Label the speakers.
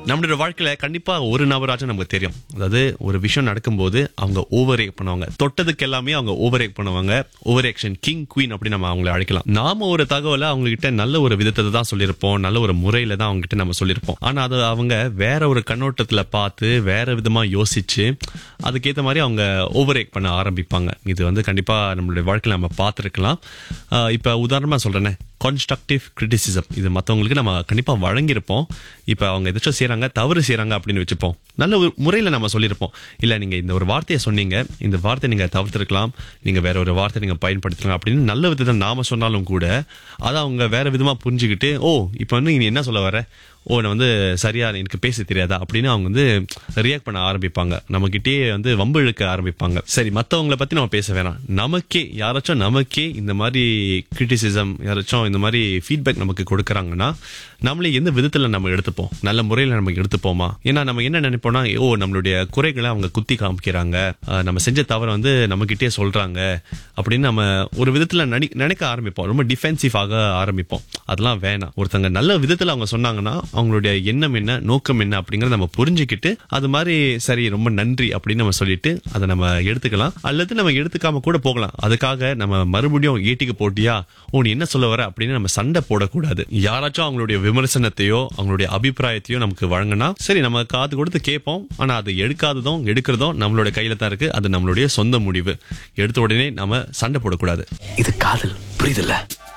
Speaker 1: நம்மளோட வாழ்க்கையில கண்டிப்பா ஒரு நபராச்சும் நமக்கு தெரியும் அதாவது ஒரு விஷயம் நடக்கும்போது அவங்க ஓவர் ஏக் பண்ணுவாங்க தொட்டதுக்கு எல்லாமே அவங்க ஓவர் ஏக் பண்ணுவாங்க ஓவர் ஆக்ஷன் கிங் குயின் அப்படி நம்ம அவங்களை அழைக்கலாம் நாம ஒரு தகவலை அவங்க கிட்ட நல்ல ஒரு விதத்தை தான் சொல்லியிருப்போம் நல்ல ஒரு முறையில தான் அவங்க கிட்ட நம்ம சொல்லியிருப்போம் ஆனா அது அவங்க வேற ஒரு கண்ணோட்டத்துல பார்த்து வேற விதமா யோசிச்சு அதுக்கேற்ற மாதிரி அவங்க ஓவர் ஏக் பண்ண ஆரம்பிப்பாங்க இது வந்து கண்டிப்பா நம்மளுடைய வாழ்க்கையில நம்ம பார்த்துருக்கலாம் இப்ப உதாரணமா சொல்றேனே கான்ஸ்ட்ரக்டிவ் கிரிட்டிசிசம் இது மற்றவங்களுக்கு நம்ம கண்டிப்பா வழங்கியிருப்போம் இப்போ அவங்க எதாச்சும் செய்றாங்க தவறு செய்றாங்க அப்படின்னு வச்சுப்போம் நல்ல ஒரு முறையில் நம்ம சொல்லியிருப்போம் இல்லை நீங்க இந்த ஒரு வார்த்தையை சொன்னீங்க இந்த வார்த்தை நீங்க தவிர்த்திருக்கலாம் நீங்க வேற ஒரு வார்த்தை நீங்க பயன்படுத்தலாம் அப்படின்னு நல்ல விதத்தை நாம சொன்னாலும் கூட அதை அவங்க வேற விதமா புரிஞ்சுக்கிட்டு ஓ இப்போ வந்து நீ என்ன சொல்ல வர ஓ நான் வந்து சரியா எனக்கு பேச தெரியாதா அப்படின்னு அவங்க வந்து ரியாக்ட் பண்ண ஆரம்பிப்பாங்க நம்ம கிட்டயே வந்து வம்பு இழுக்க ஆரம்பிப்பாங்க சரி மத்தவங்கள பத்தி நம்ம பேச வேணாம் நமக்கே யாராச்சும் நமக்கே இந்த மாதிரி கிரிட்டிசிசம் யாராச்சும் இந்த மாதிரி ஃபீட்பேக் நமக்கு கொடுக்கறாங்கன்னா நம்மளே எந்த விதத்துல நம்ம எடுத்துப்போம் நல்ல முறையில நம்ம எடுத்துப்போமா ஏன்னா நம்ம என்ன நினைப்போம்னா ஓ நம்மளுடைய குறைகளை அவங்க குத்தி காமிக்கிறாங்க அஹ் நம்ம செஞ்ச தவறை வந்து நம்ம கிட்டே சொல்றாங்க அப்படின்னு நம்ம ஒரு விதத்துல நடி- நினைக்க ஆரம்பிப்போம் ரொம்ப டிஃபென்சிவ் ஆக ஆரம்பிப்போம் அதெல்லாம் வேணாம் ஒருத்தங்க நல்ல விதத்துல அவங்க சொன்னாங்கன்னா அவங்களுடைய எண்ணம் என்ன நோக்கம் என்ன அப்படிங்கறத நம்ம புரிஞ்சுக்கிட்டு அது மாதிரி சரி ரொம்ப நன்றி அப்படின்னு நம்ம சொல்லிட்டு அதை நம்ம எடுத்துக்கலாம் அல்லது நம்ம எடுத்துக்காம கூட போகலாம் அதுக்காக நம்ம மறுபடியும் ஏட்டிக்கு போட்டியா ஓ நீ என்ன சொல்ல வர அப்படின்னு நம்ம சண்டை போடக்கூடாது யாராச்சும் அவங்களுடைய விமர்சனத்தையோ அவங்களுடைய அபிப்பிராயத்தையோ நமக்கு வழங்கினா சரி நம்ம காது கொடுத்து கேட்போம் ஆனா அது எடுக்காததும் எடுக்கிறதும் நம்மளோட கையில தான் இருக்கு அது நம்மளுடைய சொந்த முடிவு எடுத்த உடனே நாம சண்டை போடக்கூடாது
Speaker 2: இது காதல் புரியுதுல்ல